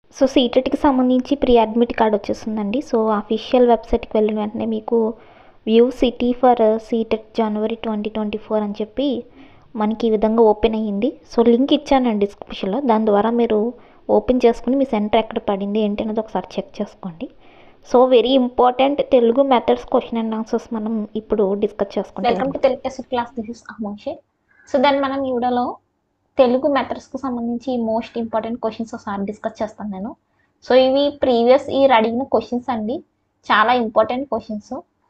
So సీటెట్కి సంబంధించి pre admit card వచ్చేస్తుందండి సో అఫీషియల్ వెబ్సైట్కి వెళ్ళిన వెంటనే మీకు view city for CTET January twenty twenty four అని చెప్పి మనకి ఈ విధంగా ఓపెన్ అయ్యింది సో లింక్ ఇచ్చానండి డిస్క్రిప్షన్లో దాని ద్వారా మీరు ఓపెన్ చేసుకుని మీ సెంటర్ ఎక్కడ పడింది ఏంటి అనేది ఒకసారి చెక్ చేసుకోండి so very important Telugu methods question and answers మనం ఇప్పుడు డిస్కస్ చేసుకుంటాం welcome to Telugu test class this is అమోషే సో దాన్ని మనం ఈ వీడియోలో తెలుగు మెథడ్స్కి సంబంధించి మోస్ట్ ఇంపార్టెంట్ క్వశ్చన్స్ ఒకసారి డిస్కస్ చేస్తాను నేను సో ఇవి ప్రీవియస్ ఇయర్ అడిగిన క్వశ్చన్స్ అండి చాలా ఇంపార్టెంట్ క్వశ్చన్స్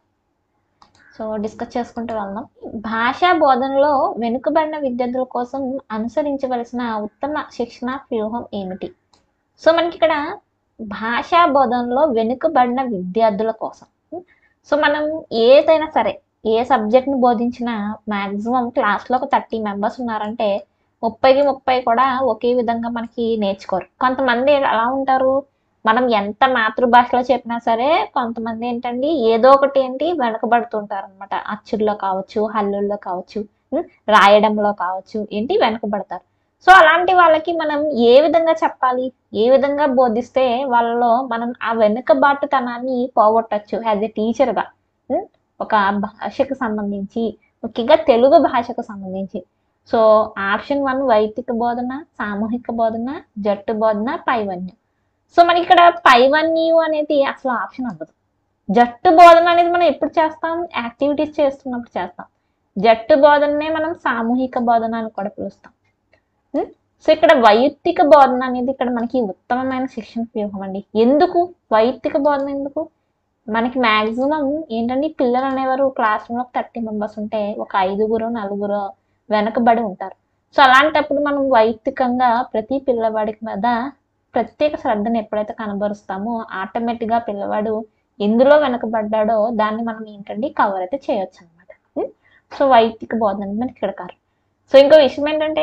సో డిస్కస్ చేసుకుంటూ వెళ్దాం భాషా బోధనలో వెనుకబడిన విద్యార్థుల కోసం అనుసరించవలసిన ఉత్తమ శిక్షణ వ్యూహం ఏమిటి సో మనకి ఇక్కడ భాషా బోధనలో వెనుకబడిన విద్యార్థుల కోసం సో మనం ఏదైనా సరే ఏ సబ్జెక్ట్ని బోధించినా మ్యాక్సిమం క్లాస్లో ఒక థర్టీ మెంబర్స్ ఉన్నారంటే ముప్పైకి ముప్పై కూడా ఒకే విధంగా మనకి నేర్చుకోరు కొంతమంది ఎలా ఉంటారు మనం ఎంత మాతృభాషలో చెప్పినా సరే కొంతమంది ఏంటండి ఏదో ఒకటి ఏంటి వెనకబడుతుంటారు అనమాట అచ్చుల్లో కావచ్చు హల్లుల్లో కావచ్చు ఉం, రాయడంలో కావచ్చు ఏంటి వెనకబడతారు సో అలాంటి వాళ్ళకి మనం ఏ విధంగా చెప్పాలి ఏ విధంగా బోధిస్తే వాళ్ళలో మనం ఆ వెనుకబాటుతనాన్ని పోగొట్టచ్చు యాజ్ ఎ టీచర్గా ఒక భాషకు సంబంధించి ముఖ్యంగా తెలుగు భాషకు సంబంధించి సో ఆప్షన్ వన్ వైదిక బోధన సామూహిక బోధన జట్టు బోధన పైవన్యం సో మనకి ఇక్కడ పైవన్యం అనేది అసలు ఆప్షన్ అవ్వదు జట్టు బోధన అనేది మనం ఎప్పుడు చేస్తాం యాక్టివిటీస్ చేస్తున్నప్పుడు చేస్తాం జట్టు బోధననే మనం సామూహిక బోధన అని కూడా పిలుస్తాం ఉం? సో ఇక్కడ వైయక్తిక బోధన అనేది ఇక్కడ మనకి ఉత్తమమైన శిక్షణ వ్యూహం అండి ఎందుకు వైయక్తిక బోధన ఎందుకు మనకి మాక్సిమం ఏంటంటే పిల్లలు అనేవారు క్లాస్ రూమ్లో థర్టీ మెంబర్స్ ఉంటే ఒక ఐదుగురు నలుగురు వెనకబడి ఉంటారు సో అలాంటప్పుడు మనం వైయక్తికంగా ప్రతి పిల్లవాడికి మీద ప్రత్యేక శ్రద్ధను ఎప్పుడైతే కనబరుస్తామో ఆటోమేటిక్గా పిల్లవాడు ఎందులో వెనకబడ్డాడో దాన్ని మనం ఏంటంటే కవర్ అయితే చేయొచ్చు అనమాట సో వైయక్తిక బోధన అనేది మనకి ఇక్కడ కారు సో ఇంకో విషయం ఏంటంటే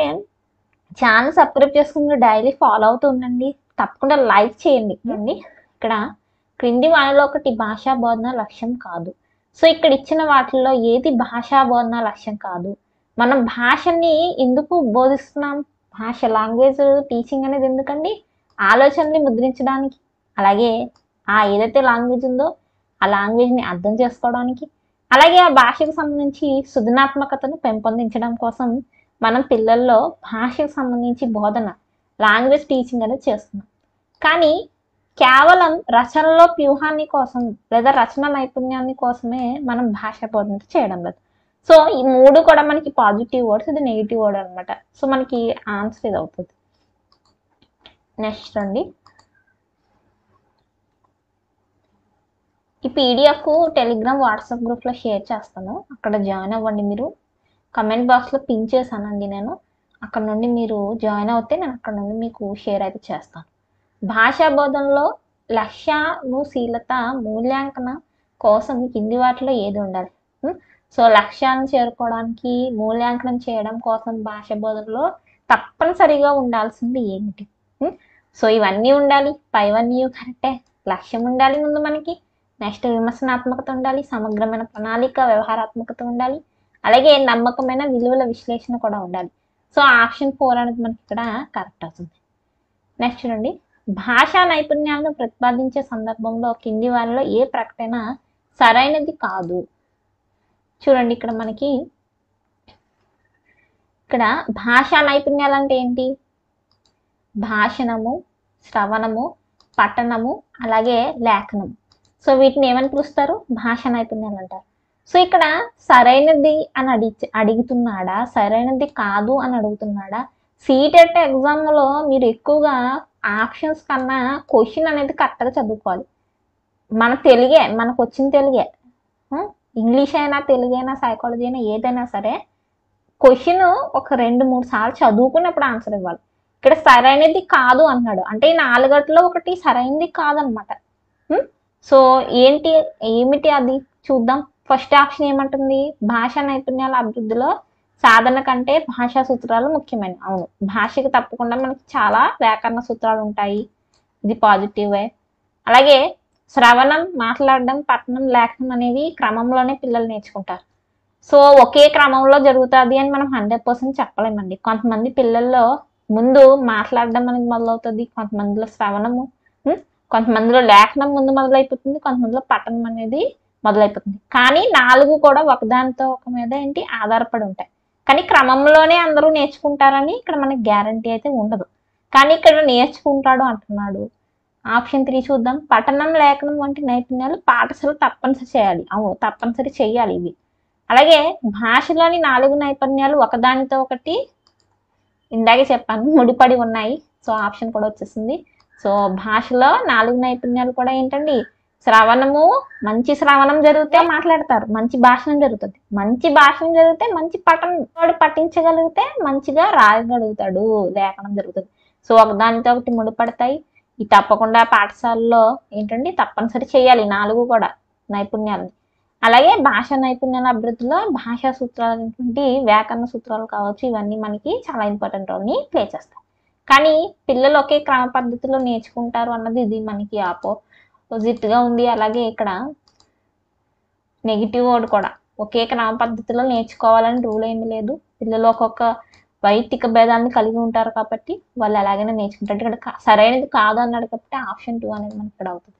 ఛానల్ సబ్స్క్రైబ్ చేసుకుని డైలీ ఫాలో అవుతూ ఉండండి తప్పకుండా లైక్ చేయండి అండి ఇక్కడ క్రింది వాటిలో ఒకటి భాషా బోధన లక్ష్యం కాదు సో ఇక్కడ ఇచ్చిన వాటిల్లో ఏది భాషా బోధన లక్ష్యం కాదు మనం భాషని ఎందుకు బోధిస్తున్నాం భాష లాంగ్వేజ్ టీచింగ్ అనేది ఎందుకండి ఆలోచనని ముద్రించడానికి అలాగే ఆ ఏదైతే లాంగ్వేజ్ ఉందో ఆ లాంగ్వేజ్ని అర్థం చేసుకోవడానికి అలాగే ఆ భాషకు సంబంధించి సృజనాత్మకతను పెంపొందించడం కోసం మనం పిల్లల్లో భాషకు సంబంధించి బోధన లాంగ్వేజ్ టీచింగ్ అనేది చేస్తున్నాం కానీ కేవలం రచనలో వ్యూహాన్ని కోసం లేదా రచన నైపుణ్యాన్ని కోసమే మనం భాష బోధన చేయడం లేదు సో ఈ మూడు కూడా మనకి పాజిటివ్ వర్డ్స్ ఇది నెగిటివ్ వర్డ్ అనమాట సో మనకి ఆన్సర్ ఇది అవుతుంది నెక్స్ట్ అండి ఈ పీడిఎఫ్ టెలిగ్రామ్ వాట్సాప్ గ్రూప్లో షేర్ చేస్తాను అక్కడ జాయిన్ అవ్వండి మీరు కమెంట్ బాక్స్లో పిన్ చేశానండి నేను అక్కడ నుండి మీరు జాయిన్ అవుతే నేను అక్కడ నుండి మీకు షేర్ అయితే చేస్తాను భాషా బోధనలో లక్ష్యానుశీలత మూల్యాంకన కోసం కింది వాటిలో ఏది ఉండాలి ఉం? సో లక్ష్యాన్ని చేరుకోవడానికి మూల్యాంకనం చేయడం కోసం భాష బోధనలో తప్పనిసరిగా ఉండాల్సింది ఏమిటి ఉం? సో ఇవన్నీ ఉండాలి పైవన్నీ కరెక్టే లక్ష్యం ఉండాలి ముందు మనకి నెక్స్ట్ విమర్శనాత్మకత ఉండాలి సమగ్రమైన ప్రణాళిక వ్యవహారాత్మకత ఉండాలి అలాగే నమ్మకమైన విలువల విశ్లేషణ కూడా ఉండాలి సో ఆప్షన్ ఫోర్ అనేది మనకి ఇక్కడ కరెక్ట్ అవుతుంది నెక్స్ట్ చూడండి భాషా నైపుణ్యాలను ప్రతిపాదించే సందర్భంలో కింది వారిలో ఏ ప్రకటన సరైనది కాదు చూడండి ఇక్కడ మనకి ఇక్కడ భాషా నైపుణ్యాలు అంటే ఏంటి భాషణము శ్రవణము పఠనము అలాగే లేఖనం సో వీటిని ఏమని పిలుస్తారు భాషా నైపుణ్యాలు అంటారు సో ఇక్కడ సరైనది అని అడిగి అడుగుతున్నాడా సరైనది కాదు అని అడుగుతున్నాడా సీటెట్ ఎగ్జామ్లో మీరు ఎక్కువగా ఆప్షన్స్ కన్నా క్వశ్చన్ అనేది కరెక్ట్గా చదువుకోవాలి మన తెలుగే మనకు వచ్చిన తెలుగే ఉం? ఇంగ్లీష్ అయినా తెలుగు అయినా సైకాలజీ అయినా ఏదైనా సరే క్వశ్చన్ ఒక రెండు మూడు సార్లు చదువుకున్నప్పుడు ఆన్సర్ ఇవ్వాలి ఇక్కడ సరైనది కాదు అన్నాడు అంటే ఈ నాలుగట్లో ఒకటి సరైనది కాదనమాట సో ఏంటి ఏమిటి అది చూద్దాం ఫస్ట్ ఆప్షన్ ఏమంటుంది భాషా నైపుణ్యాల అభివృద్ధిలో సాధన కంటే భాషా సూత్రాలు ముఖ్యమైన అవును భాషకి తప్పకుండా మనకి చాలా వ్యాకరణ సూత్రాలు ఉంటాయి ఇది పాజిటివే అలాగే శ్రవణం మాట్లాడడం పఠనం లేఖనం అనేవి క్రమంలోనే పిల్లలు నేర్చుకుంటారు సో ఒకే క్రమంలో జరుగుతుంది అని మనం హండ్రెడ్ పర్సెంట్ చెప్పలేమండి కొంతమంది పిల్లల్లో ముందు మాట్లాడడం అనేది మొదలవుతుంది కొంతమందిలో శ్రవణము ఉం? కొంతమందిలో లేఖనం ముందు మొదలైపోతుంది కొంతమందిలో పఠనం అనేది మొదలైపోతుంది కానీ నాలుగు కూడా ఒకదానితో ఒక మీద ఏంటి ఆధారపడి ఉంటాయి కానీ క్రమంలోనే అందరూ నేర్చుకుంటారని ఇక్కడ మనకి గ్యారంటీ అయితే ఉండదు కానీ ఇక్కడ నేర్చుకుంటాడు అంటున్నాడు ఆప్షన్ త్రీ చూద్దాం పఠనం లేఖనం వంటి నైపుణ్యాలు పాఠశాల తప్పనిసరి చేయాలి అవును తప్పనిసరి చేయాలి ఇవి అలాగే భాషలోని నాలుగు నైపుణ్యాలు ఒకదానితో ఒకటి ఇందాకే చెప్పాను ముడిపడి ఉన్నాయి సో ఆప్షన్ కూడా వచ్చేసింది సో భాషలో నాలుగు నైపుణ్యాలు కూడా ఏంటండి శ్రవణము మంచి శ్రవణం జరిగితే మాట్లాడతారు మంచి భాషణం జరుగుతుంది మంచి భాషణం జరిగితే మంచి పఠనం వాడు పఠించగలిగితే మంచిగా రాయగలుగుతాడు లేఖనం జరుగుతుంది సో ఒకదానితో ఒకటి ముడిపడతాయి ఈ తప్పకుండా పాఠశాలలో ఏంటండి తప్పనిసరి చేయాలి ఈ నాలుగు కూడా నైపుణ్యాలు అలాగే భాష నైపుణ్యాల అభివృద్ధిలో భాషా సూత్రాలు అనేటువంటి వ్యాకరణ సూత్రాలు కావచ్చు ఇవన్నీ మనకి చాలా ఇంపార్టెంట్ రోల్ని ప్లే చేస్తాయి కానీ పిల్లలు ఒకే క్రమ పద్ధతిలో నేర్చుకుంటారు అన్నది ఇది మనకి ఆపోజిట్ గా ఉంది అలాగే ఇక్కడ నెగిటివ్ వర్డ్ కూడా ఒకే క్రమ పద్ధతిలో నేర్చుకోవాలని రూల్ ఏమీ లేదు పిల్లలు ఒక్కొక్క వైదిక భేదాన్ని కలిగి ఉంటారు కాబట్టి వాళ్ళు ఎలాగైనా నేర్చుకుంటారు ఇక్కడ కా- సరైనది కాదు అన్నాడు కాబట్టి ఆప్షన్ టూ అనేది మనకి ఇక్కడ అవుతుంది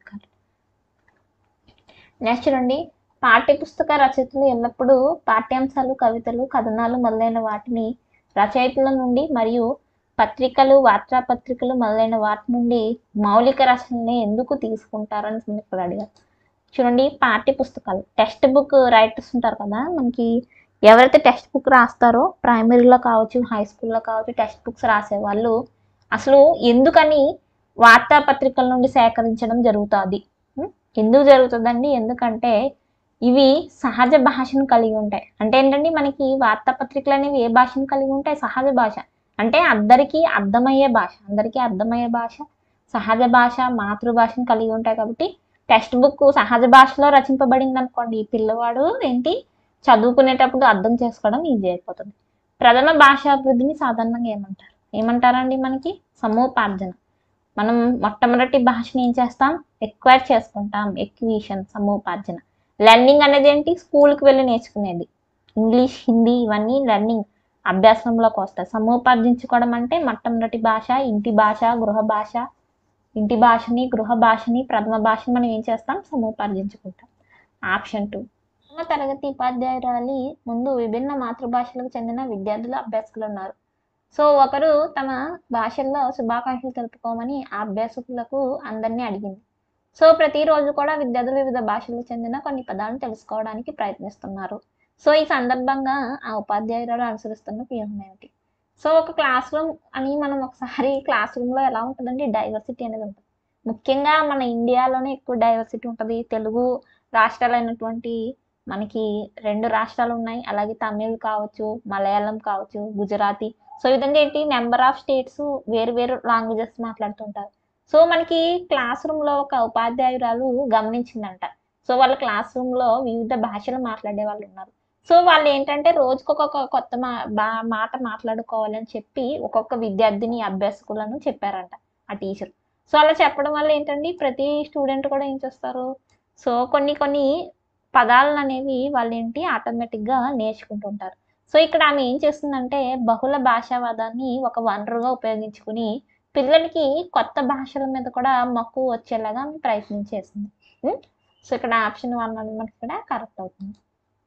నెక్స్ట్ చూడండి పాఠ్యపుస్తక రచయితలు ఎల్లప్పుడూ పాఠ్యాంశాలు కవితలు కథనాలు మొదలైన వాటిని రచయితల నుండి మరియు పత్రికలు వార్తాపత్రికలు మొదలైన వాటి నుండి మౌలిక రచనల్ని ఎందుకు తీసుకుంటారని మనకి ఇక్కడ అడిగారు చూడండి పాఠ్య పుస్తకాలు టెక్స్ట్ బుక్ రైటర్స్ ఉంటారు కదా మనకి ఎవరైతే టెక్స్ట్ బుక్ రాస్తారో ప్రైమరీలో కావచ్చు హై స్కూల్లో కావచ్చు టెక్స్ట్ బుక్స్ రాసే వాళ్ళు అసలు ఎందుకని వార్తాపత్రికల నుండి సేకరించడం జరుగుతుంది ఉం? ఎందుకు జరుగుతుందండి ఎందుకంటే ఇవి సహజ భాషను కలిగి ఉంటాయి అంటే ఏంటండి మనకి వార్తాపత్రికలు అనేవి ఏ భాషను కలిగి ఉంటాయి సహజ భాష అంటే అందరికీ అర్థమయ్యే భాష అందరికీ అర్థమయ్యే భాష సహజ భాష మాతృభాషను కలిగి ఉంటాయి కాబట్టి టెక్స్ట్ బుక్ సహజ భాషలో రచింపబడింది అనుకోండి ఈ పిల్లవాడు ఏంటి చదువుకునేటప్పుడు అర్థం చేసుకోవడం ఈజీ అయిపోతుంది ప్రథమ భాషాభివృద్ధిని సాధారణంగా ఏమంటారు ఏమంటారండి మనకి సమూపార్జన మనం మొట్టమొదటి భాషని ఏం చేస్తాం ఎక్వైర్ చేసుకుంటాం ఎక్విషన్ సమూపార్జన లెర్నింగ్ అనేది ఏంటి స్కూల్కి వెళ్ళి నేర్చుకునేది ఇంగ్లీష్ హిందీ ఇవన్నీ లెర్నింగ్ అభ్యాసంలోకి వస్తాయి సమూపార్జించుకోవడం అంటే మొట్టమొదటి భాష ఇంటి భాష గృహ భాష ఇంటి భాషని గృహ భాషని ప్రథమ భాషని మనం ఏం చేస్తాం సమూపార్జించుకుంటాం ఆప్షన్ టూ ప్రథమ తరగతి ఉపాధ్యాయురాలి ముందు విభిన్న మాతృభాషలకు చెందిన విద్యార్థులు అభ్యాసకులు ఉన్నారు సో ఒకరు తమ భాషల్లో శుభాకాంక్షలు తెలుపుకోమని ఆ అభ్యాసకులకు అందరినీ అడిగింది సో ప్రతిరోజు కూడా విద్యార్థులు వివిధ భాషలకు చెందిన కొన్ని పదాలను తెలుసుకోవడానికి ప్రయత్నిస్తున్నారు సో ఈ సందర్భంగా ఆ ఉపాధ్యాయురాలు అనుసరిస్తున్న వ్యూహం ఏమిటి సో ఒక క్లాస్ రూమ్ అని మనం ఒకసారి క్లాస్ రూమ్లో ఎలా ఉంటుందండి డైవర్సిటీ అనేది ఉంటుంది ముఖ్యంగా మన ఇండియాలోనే ఎక్కువ డైవర్సిటీ ఉంటుంది తెలుగు రాష్ట్రాలైనటువంటి మనకి రెండు రాష్ట్రాలు ఉన్నాయి అలాగే తమిళ్ కావచ్చు మలయాళం కావచ్చు గుజరాతీ సో ఈ విధంగా ఏంటి నెంబర్ ఆఫ్ స్టేట్స్ వేరు వేరు లాంగ్వేజెస్ మాట్లాడుతుంటారు సో మనకి క్లాస్ రూమ్లో ఒక ఉపాధ్యాయురాలు గమనించిందంట సో వాళ్ళ క్లాస్ రూమ్లో వివిధ భాషలు మాట్లాడే వాళ్ళు ఉన్నారు సో వాళ్ళు ఏంటంటే రోజుకి ఒక్కొక్క కొత్త మా బా- మాట మాట్లాడుకోవాలని చెప్పి ఒక్కొక్క విద్యార్థిని అభ్యాసకులను చెప్పారంట ఆ టీచర్ సో అలా చెప్పడం వల్ల ఏంటండి ప్రతి స్టూడెంట్ కూడా ఏం చేస్తారు సో కొన్ని కొన్ని పదాలను అనేవి వాళ్ళు ఏంటి ఆటోమేటిక్గా నేర్చుకుంటుంటారు సో ఇక్కడ ఆమె ఏం చేస్తుందంటే బహుళ భాషావాదాన్ని ఒక వనరుగా ఉపయోగించుకుని పిల్లలకి కొత్త భాషల మీద కూడా మక్కువ వచ్చేలాగా ఆమె ప్రయత్నం చేసింది ఉం? సో ఇక్కడ ఆప్షన్ వన్ అనేది మనకి ఇక్కడ కరెక్ట్ అవుతుంది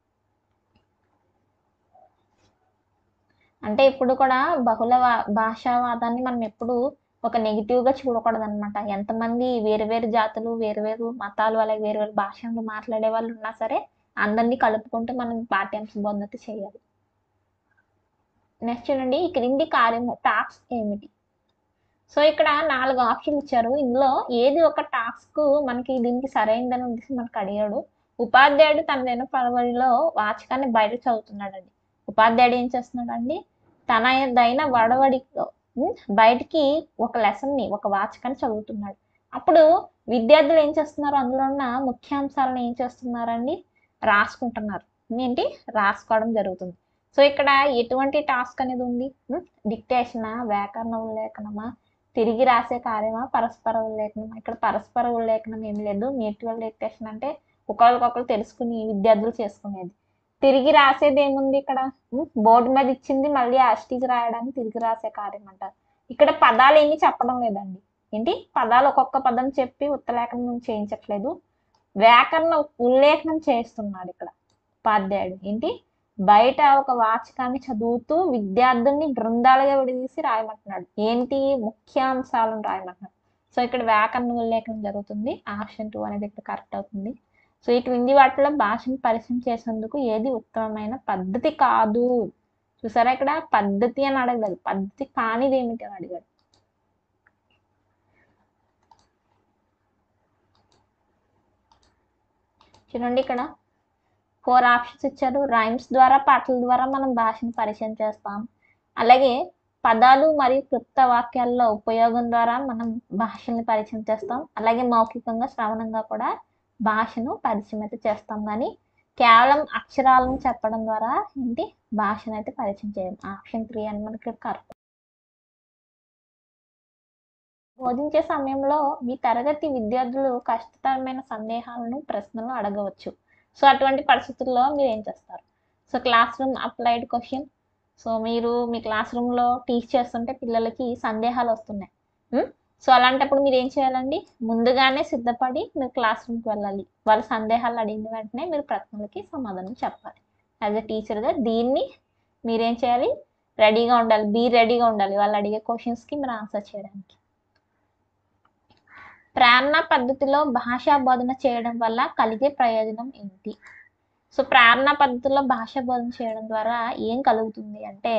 అంటే ఇప్పుడు కూడా బహుళ వా- భాషావాదాన్ని మనం ఎప్పుడు ఒక నెగిటివ్ గా చూడకూడదు అనమాట ఎంతమంది వేరు వేరు జాతులు వేరు వేరు మతాలు అలాగే వేరు వేరు భాషలు మాట్లాడే వాళ్ళు ఉన్నా సరే అందరినీ కలుపుకుంటూ మనం పాఠ్యాంశ బోధన చేయాలి నెక్స్ట్ చూడండి ఈ క్రింది కార్యము టాస్క్ ఏమిటి సో ఇక్కడ నాలుగు ఆప్షన్లు ఇచ్చారు ఇందులో ఏది ఒక టాస్క్ మనకి దీనికి సరైనదని ఉద్దేశం మనకు అడిగాడు ఉపాధ్యాయుడు తనదైన పరవడిలో వాచకాన్ని బయట చదువుతున్నాడండి ఉపాధ్యాయుడు ఏం చేస్తున్నాడండి తనదైన వడవడిలో ఉం, బయటికి ఒక లెసన్ని ఒక వాచకాన్ని చదువుతున్నాడు అప్పుడు విద్యార్థులు ఏం చేస్తున్నారు అందులో ఉన్న ముఖ్యాంశాలను ఏం చేస్తున్నారండి రాసుకుంటున్నారు ఏంటి రాసుకోవడం జరుగుతుంది సో ఇక్కడ ఎటువంటి టాస్క్ అనేది ఉంది డిక్టేషనా వ్యాకరణ ఉల్లేఖనమా తిరిగి రాసే కార్యమా పరస్పర ఉల్లేఖనమా ఇక్కడ పరస్పర ఉల్లేఖనం ఏం లేదు మ్యూచువల్ డిక్టేషన్ అంటే ఒకరికొకరు తెలుసుకుని విద్యార్థులు చేసుకునేది తిరిగి రాసేది ఏముంది ఇక్కడ బోర్డు మీద ఇచ్చింది మళ్ళీ యాస్టీజ్ రాయడానికి తిరిగి రాసే కార్యం అంటారు ఇక్కడ పదాలు ఏమీ చెప్పడం లేదండి ఏంటి పదాలు ఒక్కొక్క పదం చెప్పి ఉత్తలేఖనం చేయించట్లేదు వ్యాకరణ ఉల్లేఖనం చేస్తున్నాడు ఇక్కడ ఉపాధ్యాయుడు ఏంటి బయట ఒక వాచకాన్ని చదువుతూ విద్యార్థుల్ని బృందాలుగా విడదీసి రాయమంటున్నాడు ఏంటి ముఖ్యాంశాలను రాయమంటున్నాడు సో ఇక్కడ వ్యాకరణ ఉల్లేఖనం జరుగుతుంది ఆప్షన్ టూ అనేది ఇక్కడ కరెక్ట్ అవుతుంది సో ఈ క్రింది వాటిలో భాషను పరిచయం చేసేందుకు ఏది ఉత్తమమైన పద్ధతి కాదు చూసారా ఇక్కడ పద్ధతి అని అడగలేదు పద్ధతి కానిది ఏమిటి అని అడిగాడు చూడండి ఇక్కడ ఫోర్ ఆప్షన్స్ ఇచ్చారు రైమ్స్ ద్వారా పాటల ద్వారా మనం భాషను పరిచయం చేస్తాం అలాగే పదాలు మరియు క్లుప్త వాక్యాల్లో ఉపయోగం ద్వారా మనం భాషల్ని పరిచయం చేస్తాం అలాగే మౌఖికంగా శ్రవణంగా కూడా భాషను పరిచయం అయితే చేస్తాం కానీ కేవలం అక్షరాలను చెప్పడం ద్వారా ఏంటి భాషను అయితే పరిచయం చేయం ఆప్షన్ త్రీ అని మనకి కరెక్ట్ బోధించే సమయంలో మీ తరగతి విద్యార్థులు కష్టతరమైన సందేహాలను ప్రశ్నలు అడగవచ్చు సో అటువంటి పరిస్థితుల్లో మీరు ఏం చేస్తారు so class room applied question so మీరు మీ క్లాస్ రూమ్లో టీచ్ చేస్తుంటే పిల్లలకి సందేహాలు వస్తున్నాయి ఉమ్, సో అలాంటప్పుడు మీరు ఏం చేయాలండి ముందుగానే సిద్ధపడి మీరు క్లాస్ రూమ్కి వెళ్ళాలి వాళ్ళ సందేహాలు అడిగిన వెంటనే మీరు ప్రశ్నలకి సమాధానం చెప్పాలి యాజ్ ఎ టీచర్గా దీన్ని మీరేం చేయాలి రెడీగా ఉండాలి బీ రెడీగా ఉండాలి వాళ్ళు అడిగే క్వశ్చన్స్కి మీరు ఆన్సర్ చేయడానికి ప్రేరణ పద్ధతిలో భాషా బోధన చేయడం వల్ల కలిగే ప్రయోజనం ఏంటి సో ప్రేరణ పద్ధతిలో భాషా బోధన చేయడం ద్వారా ఏం కలుగుతుంది అంటే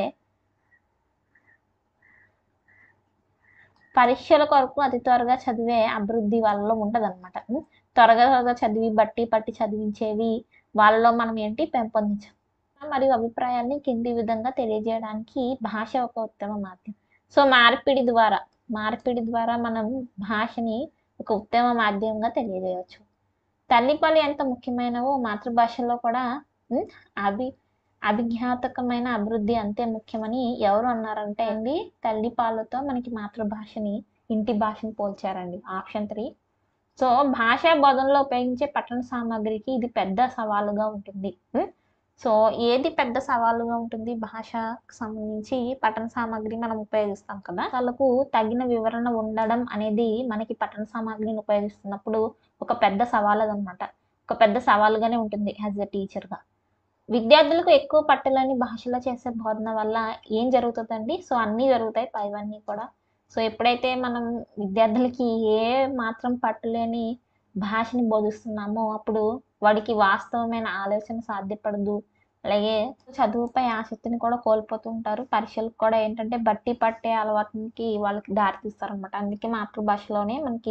పరీక్షల కొరకు అతి త్వరగా చదివే అభివృద్ధి వాళ్ళలో ఉంటదన్నమాట ఉం? త్వరగా త్వరగా చదివి బట్టి పట్టి చదివించేవి వాళ్ళలో మనం ఏంటి పెంపొందించాం మరియు అభిప్రాయాన్ని కింది విధంగా తెలియజేయడానికి భాష ఒక ఉత్తమ మాధ్యమం సో మార్పిడి ద్వారా మార్పిడి ద్వారా మనం భాషని ఒక ఉత్తమ మాధ్యమంగా తెలియజేయవచ్చు తల్లిపల్లి ఎంత ముఖ్యమైనవో మాతృభాషలో కూడా ఉం, అభి అభిజ్ఞాతకమైన అభివృద్ధి అంతే ముఖ్యమని ఎవరు అన్నారంటే అండి తల్లి పాలతో మనకి మాతృభాషని ఇంటి భాషని పోల్చారండి ఆప్షన్ త్రీ సో భాషా బోధనలో ఉపయోగించే పఠన సామాగ్రికి ఇది పెద్ద సవాలుగా ఉంటుంది ఉం? సో ఏది పెద్ద సవాలుగా ఉంటుంది భాషకు సంబంధించి పఠన సామాగ్రి మనం ఉపయోగిస్తాం కదా వాళ్ళకు తగిన వివరణ ఉండడం అనేది మనకి పఠన సామాగ్రిని ఉపయోగిస్తున్నప్పుడు ఒక పెద్ద సవాలు అనమాట ఒక పెద్ద సవాలుగానే ఉంటుంది యాజ్ ఎ టీచర్గా విద్యార్థులకు ఎక్కువ పట్టులని భాషలో చేసే బోధన వల్ల ఏం జరుగుతుందండి సో అన్నీ జరుగుతాయి పైవన్నీ కూడా సో ఎప్పుడైతే మనం విద్యార్థులకి ఏ మాత్రం పట్టులేని భాషని బోధిస్తున్నామో అప్పుడు వాడికి వాస్తవమైన ఆలోచన సాధ్యపడదు అలాగే చదువుపై ఆసక్తిని కూడా కోల్పోతూ ఉంటారు పరీక్షలకు కూడా ఏంటంటే బట్టి పట్టే అలవాటుకి వాళ్ళకి దారి తీస్తారనమాట అందుకే మాతృభాషలోనే మనకి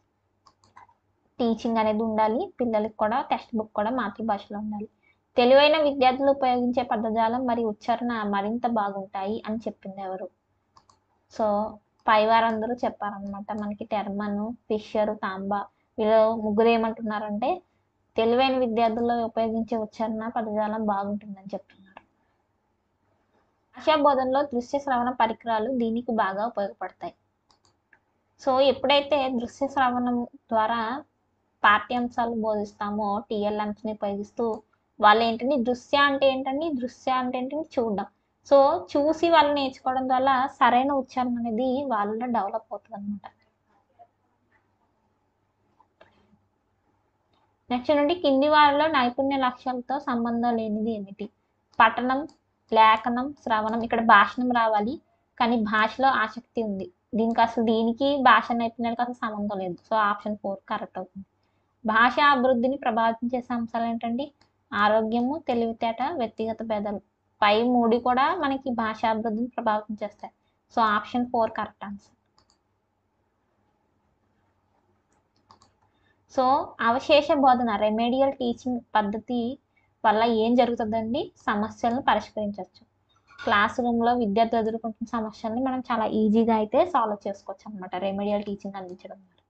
టీచింగ్ అనేది ఉండాలి పిల్లలకి కూడా టెక్స్ట్ బుక్ కూడా మాతృభాషలో ఉండాలి తెలివైన విద్యార్థులు ఉపయోగించే పదజాలం మరియు ఉచ్చారణ మరింత బాగుంటాయి అని చెప్పింది ఎవరు సో పై వారందరూ చెప్పారనమాట మనకి టెర్మన్ ఫిషర్ తాంబా వీళ్ళు ముగ్గురు ఏమంటున్నారంటే తెలివైన విద్యార్థుల్లో ఉపయోగించే ఉచ్చారణ పదజాలం బాగుంటుందని చెప్తున్నారు భాషా బోధనలో దృశ్య శ్రవణ పరికరాలు దీనికి బాగా ఉపయోగపడతాయి సో ఎప్పుడైతే దృశ్య శ్రవణం ద్వారా పాఠ్యాంశాలు బోధిస్తామో టీఎల్ఎంస్ని ఉపయోగిస్తూ వాళ్ళు ఏంటంటే దృశ్య అంటే ఏంటండి దృశ్య అంటే ఏంటంటే చూడడం సో చూసి వాళ్ళు నేర్చుకోవడం వల్ల సరైన ఉచ్చారణ అనేది వాళ్ళలో డెవలప్ అవుతుంది అనమాట నెక్స్ట్ నుండి కింది వారిలో నైపుణ్య లక్ష్యాలతో సంబంధం లేనిది ఏమిటి పఠనం లేఖనం శ్రవణం ఇక్కడ భాషణం రావాలి కానీ భాషలో ఆసక్తి ఉంది దీనికి అసలు దీనికి భాష నైపుణ్యాలకు అసలు సంబంధం లేదు సో ఆప్షన్ ఫోర్ కరెక్ట్ అవుతుంది భాష అభివృద్ధిని ప్రభావితం చేసే అంశాలు ఏంటండి ఆరోగ్యము తెలివితేట వ్యక్తిగత భేదాలు పై మూడు కూడా మనకి భాషా అభివృద్ధిని ప్రభావితం చేస్తాయి so option four correct answer so అవశేష బోధన రెమెడియల్ టీచింగ్ పద్ధతి వల్ల ఏం జరుగుతుందండి సమస్యలను పరిష్కరించవచ్చు క్లాస్ రూమ్లో విద్యార్థులు ఎదుర్కొంటున్న సమస్యల్ని మనం చాలా ఈజీగా అయితే సాల్వ్ చేసుకోవచ్చు అనమాట రెమెడియల్ టీచింగ్ అందించడం ద్వారా